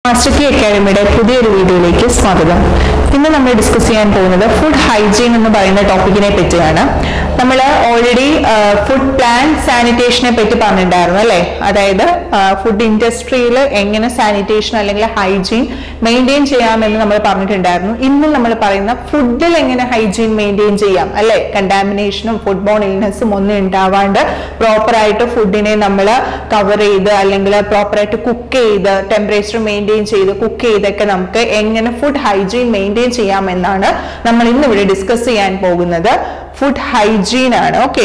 master കി അക്കാഡമിയുടെ പുതിയൊരു വീഡിയോയിലേക്ക് സ്വാഗതം ഇന്ന് നമ്മൾ ഡിസ്കസ് ചെയ്യാൻ പോകുന്നത് ഫുഡ് ഹൈജീൻ എന്ന് പറയുന്ന ടോപ്പിക്കിനെ പറ്റിയാണ് നമ്മൾ ഓൾറെഡി ഫുഡ് പ്ലാൻ സാനിറ്റേഷനെ പറ്റി പറഞ്ഞിട്ടുണ്ടായിരുന്നു അല്ലേ അതായത് ഫുഡ് ഇൻഡസ്ട്രിയിൽ എങ്ങനെ സാനിറ്റേഷൻ അല്ലെങ്കിൽ ഹൈജീൻ മെയിൻറ്റെയിൻ ചെയ്യാമെന്ന് നമ്മൾ പറഞ്ഞിട്ടുണ്ടായിരുന്നു ഇന്ന് നമ്മൾ പറയുന്ന ഫുഡിൽ എങ്ങനെ ഹൈജീൻ മെയിൻറ്റെയിൻ ചെയ്യാം അല്ലേ കണ്ടാമിനേഷനും ഫുഡ് ബോൺ ഇൽനെസ്സും ഒന്നും ഉണ്ടാവാണ്ട് പ്രോപ്പറായിട്ട് ഫുഡിനെ നമ്മൾ കവർ ചെയ്ത് അല്ലെങ്കിൽ പ്രോപ്പറായിട്ട് കുക്ക് ചെയ്ത് ടെമ്പറേച്ചർ മെയിൻറ്റെയിൻ ചെയ്ത് കുക്ക് ചെയ്തൊക്കെ നമുക്ക് എങ്ങനെ ഫുഡ് ഹൈജീൻ മെയിൻറ്റെയിൻ ചെയ്യാമെന്നാണ് നമ്മൾ ഇന്ന് ഇവിടെ ഡിസ്കസ് ചെയ്യാൻ പോകുന്നത് ഫുഡ് ഹൈജീൻ ആണ് ഓക്കെ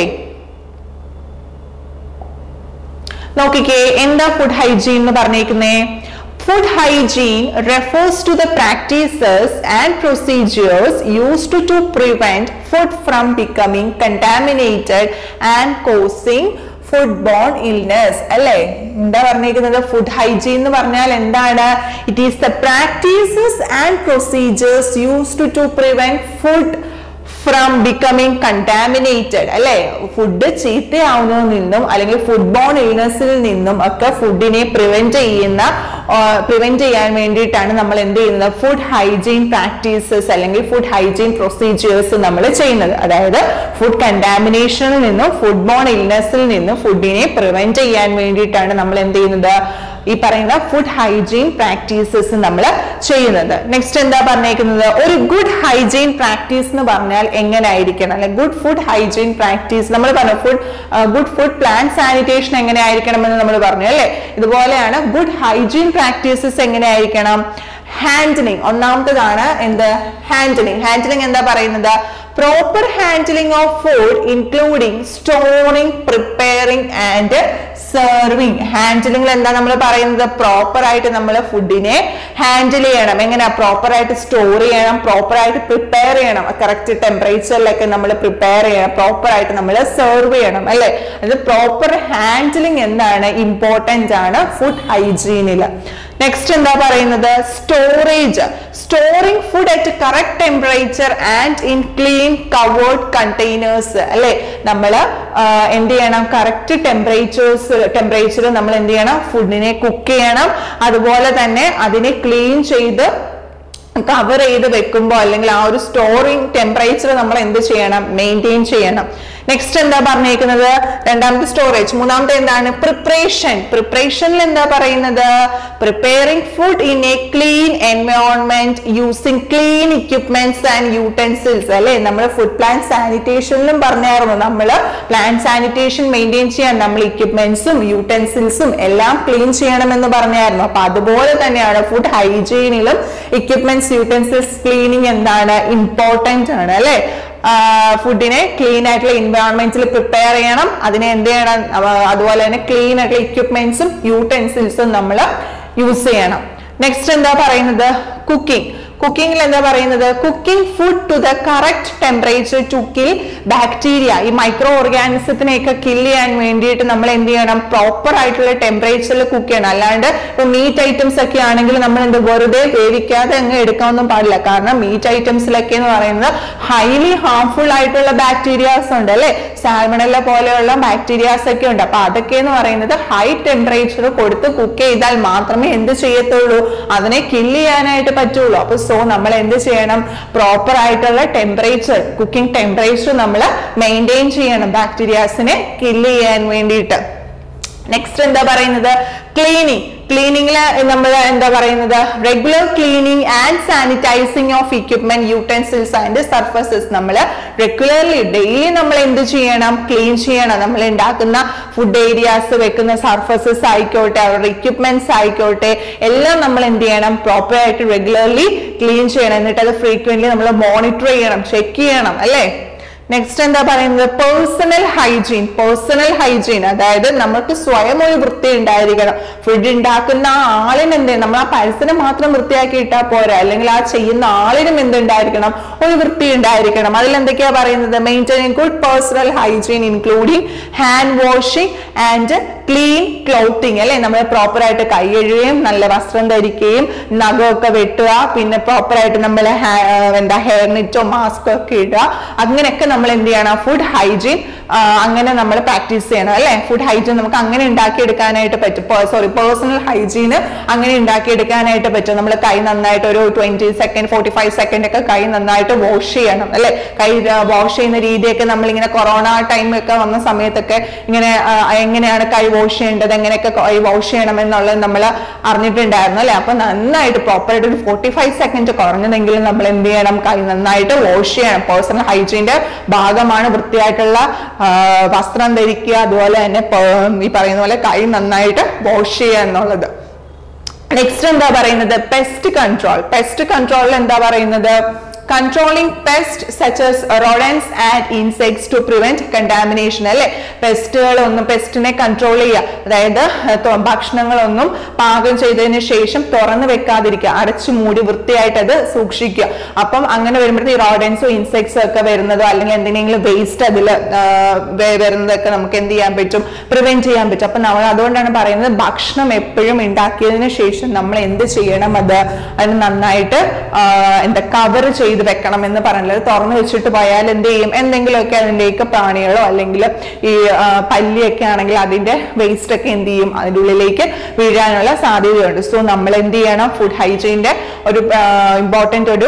നോക്കിക്കേ എന്താ ഫുഡ് ഹൈജീൻ എന്ന് പറഞ്ഞേക്കുന്നേ Food hygiene refers to the practices and procedures used to prevent food from becoming contaminated and causing food borne illness അല്ലേ എന്താ പറഞ്ഞിരിക്കുന്നത് ഫുഡ് ഹൈജീൻ എന്ന് പറഞ്ഞാൽ എന്താണ് it is the practices and procedures used to prevent food from becoming contaminated അല്ലെ food ചീത്തയാവുന്നതിൽ നിന്നും അല്ലെങ്കിൽ ഫുഡ് ബോൺ ഇൽനെസ്സിൽ നിന്നും ഒക്കെ ഫുഡിനെ പ്രിവെന്റ് ചെയ്യുന്ന പ്രിവെന്റ് ചെയ്യാൻ വേണ്ടിയിട്ടാണ് നമ്മൾ എന്ത് ചെയ്യുന്നത് ഫുഡ് ഹൈജീൻ പ്രാക്ടീസസ് അല്ലെങ്കിൽ ഫുഡ് ഹൈജീൻ പ്രൊസീജിയേഴ്സ് നമ്മൾ ചെയ്യുന്നത് അതായത് ഫുഡ് കണ്ടാമിനേഷനിൽ നിന്നും ഫുഡ് ബോൺ ഇൽനെസ്സിൽ നിന്നും ഫുഡിനെ പ്രിവെന്റ് ചെയ്യാൻ വേണ്ടിയിട്ടാണ് നമ്മൾ എന്ത് ചെയ്യുന്നത് ഈ പറയുന്ന ഫുഡ് ഹൈജീൻ പ്രാക്ടീസസ് നമ്മൾ ചെയ്യുന്നത് നെക്സ്റ്റ് എന്താ പറഞ്ഞേക്കുന്നത് ഒരു ഗുഡ് ഹൈജീൻ പ്രാക്ടീസ് എന്ന് പറഞ്ഞാൽ എങ്ങനെ ആയിരിക്കണം അല്ലെ ഗുഡ് ഫുഡ് ഹൈജീൻ പ്രാക്ടീസ് നമ്മൾ പറഞ്ഞു food good food plan sanitation എങ്ങനെ ആയിരിക്കണമെന്ന് നമ്മൾ പറഞ്ഞു അല്ലെ ഇതുപോലെയാണ് ഗുഡ് ഹൈജീൻ പ്രാക്ടീസസ് എങ്ങനെ ആയിരിക്കണം ഹാൻഡിലിംഗ് ഒന്നാമത്തതാണ് എന്ത് ഹാൻഡിലിംഗ് ഹാൻഡിലിംഗ് എന്താ പറയുന്നത് proper handling of food including storing preparing and serving ഹാൻഡിലിംഗിൽ എന്താ നമ്മൾ പറയുന്നത് പ്രോപ്പർ ആയിട്ട് നമ്മൾ ഫുഡിനെ ഹാൻഡിൽ ചെയ്യണം എങ്ങനെ പ്രോപ്പർ ആയിട്ട് സ്റ്റോർ ചെയ്യണം പ്രോപ്പർ ആയിട്ട് പ്രിപ്പയർ ചെയ്യണം കറക്റ്റ് ടെമ്പറേച്ചറിലൊക്കെ നമ്മൾ പ്രിപ്പയർ ചെയ്യണം പ്രോപ്പർ ആയിട്ട് നമ്മൾ സെർവ് ചെയ്യണം അല്ലെ അത് പ്രോപ്പർ ഹാൻഡിലിംഗ് എന്താണ് ഇമ്പോർട്ടന്റ് ആണ് ഫുഡ് ഹൈജീനിൽ നെക്സ്റ്റ് എന്താ പറയുന്നത് storage storing food at correct temperature and in clean covered containers അല്ലെ നമ്മൾ എന്ത് ചെയ്യണം കറക്റ്റ് ടെമ്പറേച്ചേഴ്സ് ടെമ്പറേച്ചർ നമ്മൾ എന്ത് ചെയ്യണം ഫുഡിനെ കുക്ക് ചെയ്യണം അതുപോലെ തന്നെ അതിനെ ക്ലീൻ ചെയ്ത് കവർ ചെയ്ത് വെക്കുമ്പോൾ അല്ലെങ്കിൽ ആ ഒരു സ്റ്റോറിംഗ് ടെമ്പറേച്ചർ നമ്മൾ എന്ത് ചെയ്യണം മെയിൻറ്റെയിൻ ചെയ്യണം നെക്സ്റ്റ് എന്താ പറഞ്ഞേക്കുന്നത് രണ്ടാമത്തെ സ്റ്റോറേജ് മൂന്നാമത്തെ എന്താണ് പ്രിപ്പറേഷൻ പ്രിപ്പറേഷനിൽ എന്താ പറയുന്നത് preparing food in a clean environment using clean equipments and utensils അല്ലെ നമ്മൾ ഫുഡ് പ്ലാൻ സാനിറ്റേഷനിലും പറഞ്ഞായിരുന്നു നമ്മൾ പ്ലാൻ സാനിറ്റേഷൻ മെയിൻറ്റെയിൻ ചെയ്യാൻ നമ്മൾ ഇക്വിപ്മെന്റ്സും യൂട്ടൻസിൽസും എല്ലാം ക്ലീൻ ചെയ്യണമെന്ന് പറഞ്ഞായിരുന്നു അപ്പൊ അതുപോലെ തന്നെയാണ് ഫുഡ് ഹൈജീനിലും ഇക്വിപ്മെന്റ്സ് യൂട്ടൻസിൽസ് ക്ലീനിങ് എന്താണ് ഇമ്പോർട്ടന്റ് ആണ് അല്ലെ ഫുഡിനെ ക്ലീൻ ആയിട്ടുള്ള എൻവയോൺമെന്റ്സിൽ പ്രിപ്പയർ ചെയ്യണം അതിനെ എന്ത് ചെയ്യണം അതുപോലെ തന്നെ ക്ലീൻ ആയിട്ടുള്ള ഇക്വിപ്മെന്റ്സും യൂട്ടൻസിൽസും നമ്മൾ യൂസ് ചെയ്യണം നെക്സ്റ്റ് എന്താ പറയുന്നത് കുക്കിംഗ് കുക്കിംഗിൽ എന്താ പറയുന്നത് cooking food to the correct temperature to kill bacteria ഈ മൈക്രോ ഓർഗാനിസത്തിനെയൊക്കെ കിൽ ചെയ്യാൻ വേണ്ടിയിട്ട് നമ്മൾ എന്ത് ചെയ്യണം പ്രോപ്പർ ആയിട്ടുള്ള ടെമ്പറേച്ചറിൽ കുക്ക് ചെയ്യണം അല്ലാണ്ട് ഇപ്പൊ മീറ്റ് ഐറ്റംസ് ഒക്കെ ആണെങ്കിൽ നമ്മൾ എന്ത് വെറുതെ വേവിക്കാതെ അങ്ങ് എടുക്കാനൊന്നും പാടില്ല കാരണം മീറ്റ് ഐറ്റംസിലൊക്കെ എന്ന് പറയുന്നത് ഹൈലി ഹാർംഫുൾ ആയിട്ടുള്ള ബാക്ടീരിയാസ് ഉണ്ട് അല്ലെ സാൽമണല്ല പോലെയുള്ള ബാക്ടീരിയാസ് ഒക്കെ ഉണ്ട് അപ്പൊ അതൊക്കെ എന്ന് പറയുന്നത് ഹൈ ടെമ്പറേച്ചർ കൊടുത്ത് കുക്ക് ചെയ്താൽ മാത്രമേ എന്ത് ചെയ്യത്തുള്ളൂ അതിനെ കില്ല് ചെയ്യാനായിട്ട് പറ്റുള്ളൂ അപ്പൊ സോ നമ്മൾ എന്ത് ചെയ്യണം പ്രോപ്പർ ആയിട്ടുള്ള ടെമ്പറേച്ചർ കുക്കിംഗ് ടെമ്പറേച്ചർ നമ്മൾ മെയിൻറ്റെയിൻ ചെയ്യണം ബാക്ടീരിയാസിനെ കില്ല് ചെയ്യാൻ വേണ്ടിയിട്ട് നെക്സ്റ്റ് എന്താ പറയുന്നത് ക്ലീനിങ് ക്ലീനിങ്ങിൽ നമ്മൾ എന്താ പറയുന്നത് regular cleaning and sanitising of equipment utensils and surfaces നമ്മൾ റെഗുലർലി ഡെയിലി നമ്മൾ എന്ത് ചെയ്യണം ക്ലീൻ ചെയ്യണം നമ്മൾ ഉണ്ടാക്കുന്ന ഫുഡ് ഏരിയാസ് വെക്കുന്ന സർഫസസ് ആയിക്കോട്ടെ അവരുടെ ഇക്വിപ്മെന്റ്സ് ആയിക്കോട്ടെ എല്ലാം നമ്മൾ എന്ത് ചെയ്യണം പ്രോപ്പർ ആയിട്ട് റെഗുലർലി ക്ലീൻ ചെയ്യണം എന്നിട്ട് അത് ഫ്രീക്വന്റ്ലി നമ്മൾ മോണിറ്റർ ചെയ്യണം ചെക്ക് ചെയ്യണം അല്ലേ നെക്സ്റ്റ് എന്താ പറയുന്നത് പേഴ്സണൽ ഹൈജീൻ പേഴ്സണൽ ഹൈജീൻ അതായത് നമുക്ക് സ്വയം ഒരു വൃത്തി ഉണ്ടായിരിക്കണം ഫുഡ് ഉണ്ടാക്കുന്ന ആ ആളിന് എന്ത് നമ്മൾ ആ പരിസരം മാത്രം വൃത്തിയാക്കി ഇട്ടാൽ പോരാ അല്ലെങ്കിൽ ആ ചെയ്യുന്ന ആളിനും എന്തുണ്ടായിരിക്കണം ഒരു വൃത്തി ഉണ്ടായിരിക്കണം അതിൽ എന്തൊക്കെയാ പറയുന്നത് maintaining good personal hygiene including hand washing and clean clothing അല്ലെ നമ്മൾ പ്രോപ്പർ ആയിട്ട് കൈ കഴുകുകയും നല്ല വസ്ത്രം ധരിക്കുകയും നഖമൊക്കെ വെട്ടുക പിന്നെ പ്രോപ്പർ ആയിട്ട് നമ്മൾ എന്താ ഹെയർ നെറ്റോ മാസ്കോ ഒക്കെ ഇടുക അങ്ങനെയൊക്കെ നമ്മൾ എന്ത് ചെയ്യണം ഫുഡ് ഹൈജീൻ ആ, അങ്ങനെ നമ്മൾ പ്രാക്ടീസ് ചെയ്യണം അല്ലെ ഫുഡ് ഹൈജീൻ നമുക്ക് അങ്ങനെ ഉണ്ടാക്കിയെടുക്കാനായിട്ട് പറ്റും സോറി പേഴ്സണൽ ഹൈജീന് അങ്ങനെ ഉണ്ടാക്കിയെടുക്കാനായിട്ട് പറ്റും നമ്മൾ കൈ നന്നായിട്ട് ഒരു twenty second forty five second ഒക്കെ കൈ നന്നായിട്ട് വാഷ് ചെയ്യണം അല്ലെ കൈ വാഷ് ചെയ്യുന്ന രീതിയൊക്കെ നമ്മൾ ഇങ്ങനെ കൊറോണ ടൈം ഒക്കെ വന്ന സമയത്തൊക്കെ ഇങ്ങനെ ആ, എങ്ങനെയാണ് കൈ വാഷ് ചെയ്യേണ്ടത് എങ്ങനെയൊക്കെ കൈ വാഷ് ചെയ്യണം എന്നുള്ളത് നമ്മൾ അറിഞ്ഞിട്ടുണ്ടായിരുന്നു അല്ലെ അപ്പൊ നന്നായിട്ട് പ്രോപ്പറായിട്ട് ഒരു ഫോർട്ടി ഫൈവ് സെക്കൻഡ് കുറഞ്ഞതെങ്കിലും നമ്മൾ എന്ത് ചെയ്യണം കൈ നന്നായിട്ട് വാഷ് ചെയ്യണം പേഴ്സണൽ ഹൈജീന്റെ ഭാഗമാണ് വൃത്തിയായിട്ടുള്ള ആ, വസ്ത്രം ധരിക്കുക അതുപോലെ തന്നെ പ- ഈ പറയുന്ന പോലെ കൈ നന്നായിട്ട് വാഷ് ചെയ്യുക എന്നുള്ളത് നെക്സ്റ്റ് എന്താ പറയുന്നത് പെസ്റ്റ് കൺട്രോൾ പെസ്റ്റ് കൺട്രോളിൽ എന്താ പറയുന്നത് controlling pest such as rodents and insects to prevent contamination അല്ലെ പെസ്റ്റുകളൊന്നും പെസ്റ്റിനെ കൺട്രോൾ ചെയ്യുക അതായത് ഏർ, തൊ- ഭക്ഷണങ്ങളൊന്നും പാകം ചെയ്തതിന് ശേഷം തുറന്നു വെക്കാതിരിക്കുക അടച്ചു മൂടി വൃത്തിയായിട്ട് അത് സൂക്ഷിക്കുക അപ്പം അങ്ങനെ വരുമ്പോഴത്തെ ഈ റോഡൻസോ ഇൻസെക്ട്സോ ഒക്കെ വരുന്നതോ അല്ലെങ്കിൽ എന്തെങ്കിലും വേസ്റ്റ് അതിൽ വരുന്നതൊക്കെ നമുക്ക് എന്ത് ചെയ്യാൻ പറ്റും പ്രിവെന്റ് ചെയ്യാൻ പറ്റും അപ്പൊ നമ്മൾ അതുകൊണ്ടാണ് പറയുന്നത് ഭക്ഷണം എപ്പോഴും ഉണ്ടാക്കിയതിന് ശേഷം നമ്മൾ എന്ത് ചെയ്യണം അത് അതിന് നന്നായിട്ട് ആ, എന്താ കവർ ചെയ്ത് വെക്കണം എന്ന് പറഞ്ഞത് തുറന്നു വെച്ചിട്ട് പോയാൽ എന്ത് ചെയ്യും എന്തെങ്കിലുമൊക്കെ അതിൻ്റെയൊക്കെ പ്രാണികളോ അല്ലെങ്കിൽ ഈ ആ, പല്ലിയൊക്കെ ആണെങ്കിൽ അതിന്റെ വേസ്റ്റ് ഒക്കെ എന്ത് ചെയ്യും അതിൻ്റെ ഉള്ളിലേക്ക് വീഴാനുള്ള സാധ്യതയുണ്ട് സോ നമ്മൾ എന്ത് ചെയ്യണം ഫുഡ് ഹൈജീൻ്റെ ഒരു ഇമ്പോർട്ടൻ്റ് ഒരു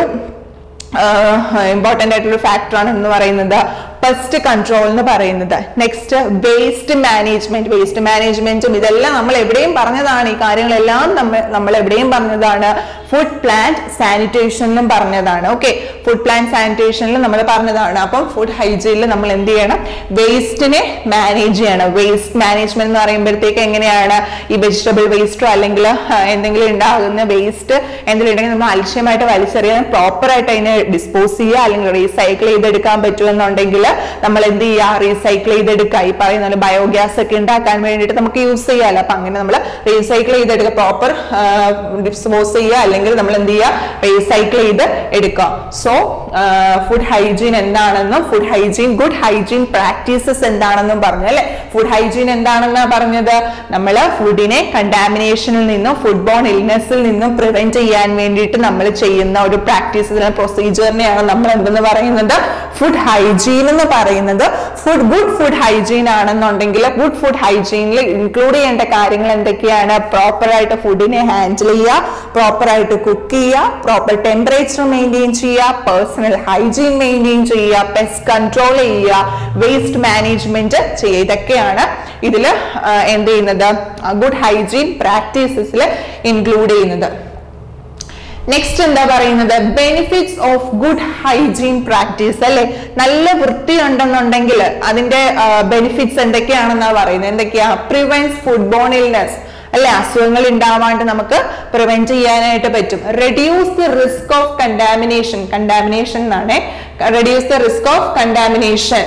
ഇമ്പോർട്ടൻ്റ് ആയിട്ടുള്ള ഫാക്ടറാണ് എന്ന് പറയുന്നത് പെസ്റ്റ് കൺട്രോൾ എന്ന് പറയുന്നത് നെക്സ്റ്റ് വേസ്റ്റ് മാനേജ്മെന്റ് വേസ്റ്റ് മാനേജ്മെന്റും ഇതെല്ലാം നമ്മൾ എവിടെയും പറഞ്ഞതാണ് ഈ കാര്യങ്ങളെല്ലാം നമ്മൾ നമ്മൾ എവിടെയും പറഞ്ഞതാണ് ഫുഡ് പ്ലാന്റ് സാനിറ്റേഷനിലും പറഞ്ഞതാണ് ഓക്കെ ഫുഡ് പ്ലാന്റ് സാനിറ്റേഷനിലും നമ്മൾ പറഞ്ഞതാണ് അപ്പം ഫുഡ് ഹൈജീനിൽ നമ്മൾ എന്ത് ചെയ്യണം വേസ്റ്റിനെ മാനേജ് ചെയ്യണം വേസ്റ്റ് മാനേജ്മെന്റ് എന്ന് പറയുമ്പോഴത്തേക്ക് എങ്ങനെയാണ് ഈ വെജിറ്റബിൾ വേസ്റ്റോ അല്ലെങ്കിൽ ആ, എന്തെങ്കിലും ഉണ്ടാകുന്ന വേസ്റ്റ് എന്തെങ്കിലും ഉണ്ടെങ്കിൽ നമ്മൾ അലക്ഷ്യമായിട്ട് വലിച്ചെറിയാൻ പ്രോപ്പർ ആയിട്ട് അതിനെ ഡിസ്പോസ് ചെയ്യുക അല്ലെങ്കിൽ റീസൈക്കിൾ ചെയ്തെടുക്കാൻ പറ്റുമെന്നുണ്ടെങ്കിൽ നമ്മൾ എന്ത് ചെയ്യുക റീസൈക്കിൾ ചെയ്തെടുക്കുക ഈ പറയുന്ന പോലെ ബയോഗ്യാസ് ഒക്കെ ഉണ്ടാക്കാൻ വേണ്ടിയിട്ട് നമുക്ക് യൂസ് ചെയ്യാമല്ലോ അപ്പൊ അങ്ങനെ നമ്മൾ റീസൈക്കിൾ ചെയ്തെടുക്കുക പ്രോപ്പർ ഡിസ്പോസ് ചെയ്യുക അല്ലെങ്കിൽ നമ്മൾ എന്ത് ചെയ്യുക റീസൈക്കിൾ ചെയ്ത് എടുക്കുക സോ ഫുഡ് ഹൈജീൻ എന്താണെന്നും food hygiene good hygiene practices എന്താണെന്നും പറഞ്ഞു അല്ലെ ഫുഡ് ഹൈജീൻ എന്താണെന്നാ പറഞ്ഞത് നമ്മൾ ഫുഡിനെ കണ്ടാമിനേഷനിൽ നിന്നും ഫുഡ് ബോൺ ഇൽനെസ്സിൽ നിന്നും പ്രിവെന്റ് ചെയ്യാൻ വേണ്ടിയിട്ട് നമ്മൾ ചെയ്യുന്ന ഒരു പ്രാക്ടീസ് പ്രൊസീജിയറിനെയാണ് നമ്മൾ എന്തെന്ന് പറയുന്നത് ഫുഡ് ഹൈജീൻ എന്ന് പറയുന്നത് ഫുഡ് ഗുഡ് ഫുഡ് ഹൈജീൻ ആണെന്നുണ്ടെങ്കിൽ ഗുഡ് ഫുഡ് ഹൈജീനിൽ ഇൻക്ലൂഡ് ചെയ്യേണ്ട കാര്യങ്ങൾ എന്തൊക്കെയാണ് പ്രോപ്പർ ആയിട്ട് ഫുഡിനെ ഹാൻഡിൽ ചെയ്യുക പ്രോപ്പർ ആയിട്ട് കുക്ക് ചെയ്യുക പ്രോപ്പർ ടെമ്പറേച്ചർ മെയിൻറ്റെയിൻ ചെയ്യുക പേഴ്സണൽ ഹൈജീൻ മെയിൻറ്റെയിൻ ചെയ്യുക പെസ്റ്റ് കൺട്രോൾ ചെയ്യുക വേസ്റ്റ് മാനേജ്മെന്റ് ചെയ്യുക ഇതൊക്കെയാണ് ഇതിൽ എന്ത് ചെയ്യുന്നത് ഗുഡ് ഹൈജീൻ പ്രാക്ടീസസിൽ ഇൻക്ലൂഡ് ചെയ്യുന്നത് നെക്സ്റ്റ് എന്താ പറയുന്നത് benefits of good hygiene practice അല്ലെ നല്ല വൃത്തി ഉണ്ടെന്നുണ്ടെങ്കിൽ അതിന്റെ ബെനിഫിറ്റ്സ് എന്തൊക്കെയാണെന്നാ പറയുന്നത് എന്തൊക്കെയാ പ്രിവെൻസ് ഫുഡ് ബോൺ ഇൽനെസ് അല്ലെ അസുഖങ്ങൾ ഉണ്ടാവാണ്ട് നമുക്ക് പ്രിവെന്റ് ചെയ്യാനായിട്ട് പറ്റും reduce the risk of contamination contamination എന്നാണ് reduce the risk of contamination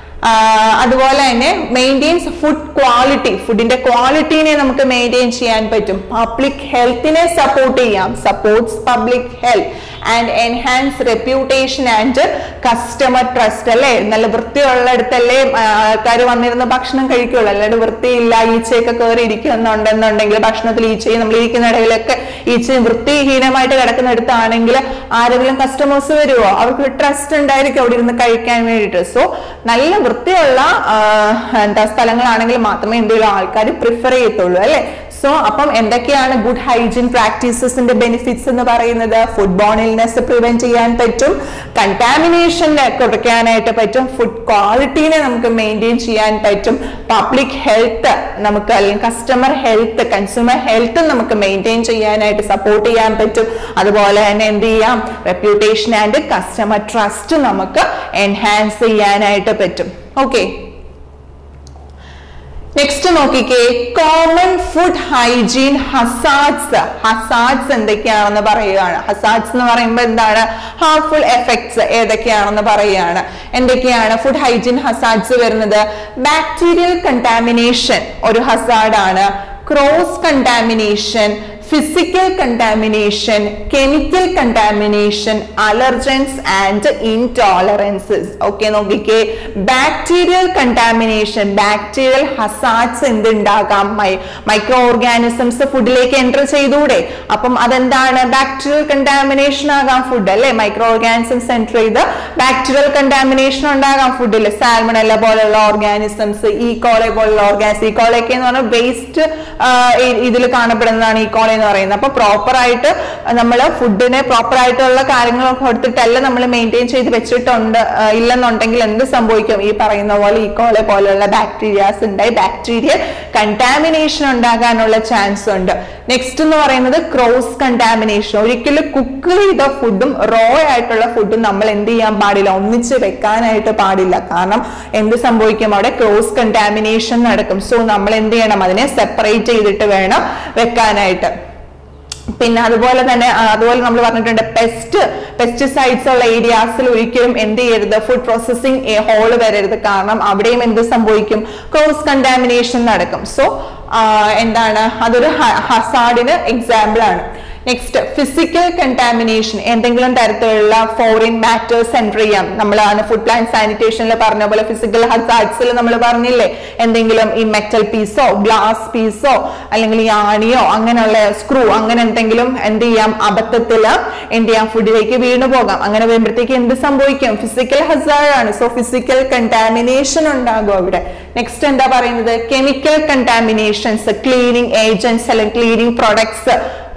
അതുപോലെ തന്നെ മെയിൻറ്റെയിൻസ് ഫുഡ് ക്വാളിറ്റി ഫുഡിന്റെ ക്വാളിറ്റീനെ നമുക്ക് മെയിൻറ്റെയിൻ ചെയ്യാൻ പറ്റും പബ്ലിക് ഹെൽത്തിനെ സപ്പോർട്ട് ചെയ്യാം supports public health and enhance reputation and customer trust അല്ലേ നല്ല വൃത്തിയുള്ളിടത്തല്ലേ ആൾക്കാർ വന്നിരുന്ന ഭക്ഷണം കഴിക്കുള്ളൂ അല്ലാണ്ട് വൃത്തിയില്ല ഈച്ചയൊക്കെ കയറി ഇരിക്കുന്നുണ്ടെന്നുണ്ടെങ്കിൽ ഭക്ഷണത്തിൽ ഈച്ചയും നമ്മൾ ഇരിക്കുന്ന ഇടയിലൊക്കെ ഈച്ചയും വൃത്തിഹീനമായിട്ട് കിടക്കുന്നിടത്താണെങ്കിൽ ആരെങ്കിലും കസ്റ്റമേഴ്സ് വരുമോ അവർക്ക് ട്രസ്റ്റ് ഉണ്ടായിരിക്കും അവിടെ ഇരുന്ന് കഴിക്കാൻ വേണ്ടിയിട്ട് സോ നല്ല വൃത്തിയുള്ള ആ, എന്താ സ്ഥലങ്ങളാണെങ്കിൽ മാത്രമേ എന്തെങ്കിലും ആൾക്കാർ പ്രിഫർ ചെയ്യത്തുള്ളൂ അല്ലെ സോ അപ്പം എന്തൊക്കെയാണ് ഗുഡ് ഹൈജീൻ പ്രാക്ടീസസിന്റെ ബെനിഫിറ്റ്സ് എന്ന് പറയുന്നത് ഫുഡ് ബോൺ ഇൽനെസ് പ്രിവെന്റ് ചെയ്യാൻ പറ്റും കണ്ടാമിനേഷൻ കുറയ്ക്കാനായിട്ട് പറ്റും ഫുഡ് ക്വാളിറ്റീനെ നമുക്ക് മെയിൻറ്റെയിൻ ചെയ്യാൻ പറ്റും പബ്ലിക് ഹെൽത്ത് നമുക്ക് അല്ലെങ്കിൽ കസ്റ്റമർ ഹെൽത്ത് കൺസ്യൂമർ ഹെൽത്ത് നമുക്ക് മെയിൻറ്റെയിൻ ചെയ്യാനായിട്ട് സപ്പോർട്ട് ചെയ്യാൻ പറ്റും അതുപോലെ തന്നെ എന്ത് ചെയ്യാം റെപ്യൂട്ടേഷൻ ആൻഡ് കസ്റ്റമർ ട്രസ്റ്റ് നമുക്ക് എൻഹാൻസ് ചെയ്യാനായിട്ട് പറ്റും ഓക്കെ നെക്സ്റ്റ് നോക്കിക്കേ common food hygiene hazards hazards എന്തൊക്കെയാണെന്ന് പറയുകയാണ് ഹസാഡ്സ് എന്ന് പറയുമ്പോൾ എന്താണ് ഹാർംഫുൾ എഫക്ട്സ് ഏതൊക്കെയാണെന്ന് പറയുകയാണ് എന്തൊക്കെയാണ് ഫുഡ് ഹൈജീൻ ഹസാഡ്സ് വരുന്നത് ബാക്ടീരിയൽ കണ്ടാമിനേഷൻ ഒരു ഹസാഡാണ് cross contamination physical contamination chemical contamination allergens and intolerances okay നോക്കിക്കേ ബാക്ടീരിയൽ കണ്ടാമിനേഷൻ ബാക്ടീരിയൽ ഹസാഡ്സ് എന്തുണ്ടാകാം മൈക്രോ ഓർഗാനിസംസ് ഫുഡിലേക്ക് എൻ്റർ ചെയ്തൂടെ അപ്പം അതെന്താണ് ബാക്ടീരിയൽ കണ്ടാമിനേഷൻ ആകാം ഫുഡ് അല്ലെ മൈക്രോ ഓർഗാനിസംസ് എൻ്റർ ചെയ്ത് ബാക്ടീരിയൽ കണ്ടാമിനേഷൻ ഉണ്ടാകാം ഫുഡിൽ സാൽമണല്ല പോലുള്ള ഓർഗാനിസംസ് ഈ കോളെ പോലുള്ള ഓർഗാനിസം ഈ കോളയൊക്കെ എന്ന് പറഞ്ഞാൽ വേസ്റ്റ് ഇതിൽ കാണപ്പെടുന്നതാണ് ഈ കോള എന്ന് പറയുന്നത് അപ്പൊ പ്രോപ്പർ ആയിട്ട് നമ്മൾ ഫുഡിനെ പ്രോപ്പർ ആയിട്ടുള്ള കാര്യങ്ങളൊക്കെ കൊടുത്തിട്ടല്ല നമ്മൾ മെയിൻറ്റെയിൻ ചെയ്ത് വെച്ചിട്ടുണ്ട് ആ, ഇല്ലെന്നുണ്ടെങ്കിൽ എന്ത് സംഭവിക്കും ഈ പറയുന്ന പോലെ ഈ കോളെ പോലുള്ള ബാക്ടീരിയാസ് ഉണ്ടായി ബാക്ടീരിയ കണ്ടാമിനേഷൻ ഉണ്ടാകാനുള്ള ചാൻസ് ഉണ്ട് നെക്സ്റ്റ് എന്ന് പറയുന്നത് ക്രോസ് കണ്ടാമിനേഷൻ ഒരിക്കലും കുക്ക് ചെയ്ത ഫുഡും റോ ആയിട്ടുള്ള ഫുഡും നമ്മൾ എന്ത് ചെയ്യാൻ പാടില്ല ഒന്നിച്ച് വെക്കാനായിട്ട് പാടില്ല കാരണം എന്ത് സംഭവിക്കും അവിടെ ക്രോസ് കണ്ടാമിനേഷൻ നടക്കും സോ നമ്മൾ എന്ത് ചെയ്യണം അതിനെ സെപ്പറേറ്റ് ചെയ്തിട്ട് വേണം വെക്കാനായിട്ട് പിന്നെ അതുപോലെ തന്നെ ആ, അതുപോലെ നമ്മൾ പറഞ്ഞിട്ടുണ്ട് പെസ്റ്റ് പെസ്റ്റിസൈഡ്സ് ഉള്ള ഏരിയാസിൽ ഒരിക്കലും എന്ത് ചെയ്യരുത് ഫുഡ് പ്രോസസ്സിംഗ് ഹോള് വരരുത് കാരണം അവിടെയും എന്ത് സംഭവിക്കും ക്രോസ് കണ്ടാമിനേഷൻ നടക്കും സോ എന്താണ് അതൊരു ഹസാഡിന് എക്സാമ്പിൾ ആണ് നെക്സ്റ്റ് ഫിസിക്കൽ കണ്ടാമിനേഷൻ എന്തെങ്കിലും തരത്തിലുള്ള ഫോറിൻ മാറ്റേഴ്സ് എൻറ്റർ ചെയ്യാം നമ്മൾ ഫുഡ് പ്ലാൻ സാനിറ്റേഷനിൽ പറഞ്ഞ പോലെ ഫിസിക്കൽ ഹസാഡ്സിൽ നമ്മൾ പറഞ്ഞില്ലേ എന്തെങ്കിലും ഈ മെറ്റൽ പീസോ ഗ്ലാസ് പീസോ അല്ലെങ്കിൽ ഈ ആണിയോ അങ്ങനെയുള്ള സ്ക്രൂ അങ്ങനെ എന്തെങ്കിലും എന്ത് ചെയ്യാം അബദ്ധത്തിൽ എന്ത് ചെയ്യാം ഫുഡിലേക്ക് വീണു പോകാം അങ്ങനെ വരുമ്പോഴത്തേക്ക് എന്ത് സംഭവിക്കും ഫിസിക്കൽ ഹസാഡ് ആണ് സോ ഫിസിക്കൽ കണ്ടാമിനേഷൻ ഉണ്ടാകും അവിടെ നെക്സ്റ്റ് എന്താ പറയുന്നത് കെമിക്കൽ കണ്ടാമിനേഷൻസ് ക്ലീനിങ് ഏജൻസ് അല്ലെങ്കിൽ ക്ലീനിങ് പ്രൊഡക്ട്സ്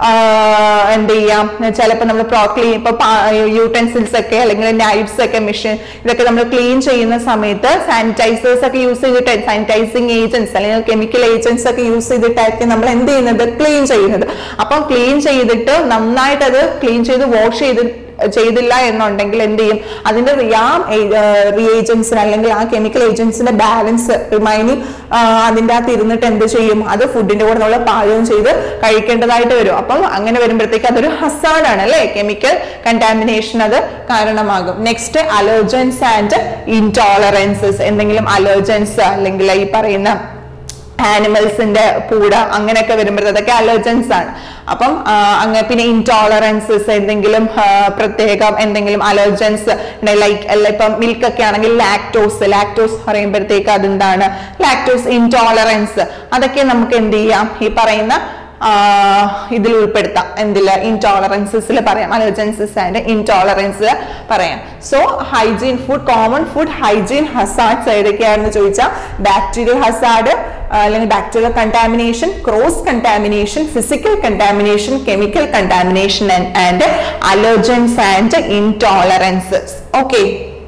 എന്ത് ചെയ്യാം ചിലപ്പോൾ നമ്മൾ പ്രോ ക്ലീൻ ഇപ്പൊ യൂട്ടൻസിൽസ് ഒക്കെ അല്ലെങ്കിൽ നൈഫ്സ് ഒക്കെ മെഷീൻ ഇതൊക്കെ നമ്മൾ ക്ലീൻ ചെയ്യുന്ന സമയത്ത് സാനിറ്റൈസേഴ്സ് ഒക്കെ യൂസ് ചെയ്തിട്ട് സാനിറ്റൈസിങ് ഏജൻസ് അല്ലെങ്കിൽ കെമിക്കൽ ഏജൻസ് ഒക്കെ യൂസ് ചെയ്തിട്ടായിരിക്കും നമ്മൾ എന്ത് ചെയ്യുന്നത് ക്ലീൻ ചെയ്യുന്നത് അപ്പം ക്ലീൻ ചെയ്തിട്ട് നന്നായിട്ട് അത് ക്ലീൻ ചെയ്ത് വാഷ് ചെയ്ത് ചെയ്തില്ല എന്നുണ്ടെങ്കിൽ എന്ത് ചെയ്യും അതിന്റെ ആ റിയേജൻസിന് അല്ലെങ്കിൽ ആ കെമിക്കൽ ഏജൻസിന്റെ ബാലൻസ് റിമൈനിങ് അതിൻ്റെ അകത്ത് ഇരുന്നിട്ട് എന്ത് ചെയ്യും അത് ഫുഡിന്റെ കൂടെ നമ്മൾ പാചകം ചെയ്ത് കഴിക്കേണ്ടതായിട്ട് വരും അപ്പം അങ്ങനെ വരുമ്പോഴത്തേക്ക് അതൊരു ഹസാഡാണ് അല്ലെ കെമിക്കൽ കണ്ടാമിനേഷൻ അത് കാരണമാകും നെക്സ്റ്റ് അലർജൻസ് ആൻഡ് ഇൻടോളറൻസസ് എന്തെങ്കിലും അലർജൻസ് അല്ലെങ്കിൽ ഈ പറയുന്ന ആനിമൽസിന്റെ പൂട അങ്ങനെയൊക്കെ വരുമ്പോൾ അതൊക്കെ അലർജൻസ് ആണ് അപ്പം ആ, അങ്ങ് പിന്നെ ഇൻടോളറൻസസ് എന്തെങ്കിലും ആ, പ്രത്യേകം എന്തെങ്കിലും അലർജൻസ് ലൈക്ക് അല്ല ഇപ്പം മിൽക്ക് ഒക്കെ ആണെങ്കിൽ ലാക്ടോസ് ലാക്ടോസ് പറയുമ്പോഴത്തേക്ക് അതെന്താണ് ലാക്ടോസ് ഇൻടോളറൻസ് അതൊക്കെ നമുക്ക് എന്ത് ചെയ്യാം ഈ പറയുന്ന ആഹ് ഇതിൽ ഉൾപ്പെടുത്താം എന്തില് ഇൻടോളറൻസസിൽ പറയാം അലർജൻസസ് ആൻഡ് ഇൻടോളറൻസ് പറയാം so hygiene food common food hygiene hazards ഏതൊക്കെയാണെന്ന് ചോദിച്ചാൽ ബാക്ടീരിയൽ ഹസാഡ് അല്ലെങ്കിൽ bacterial contamination cross contamination physical contamination chemical contamination and allergens and intolerances okay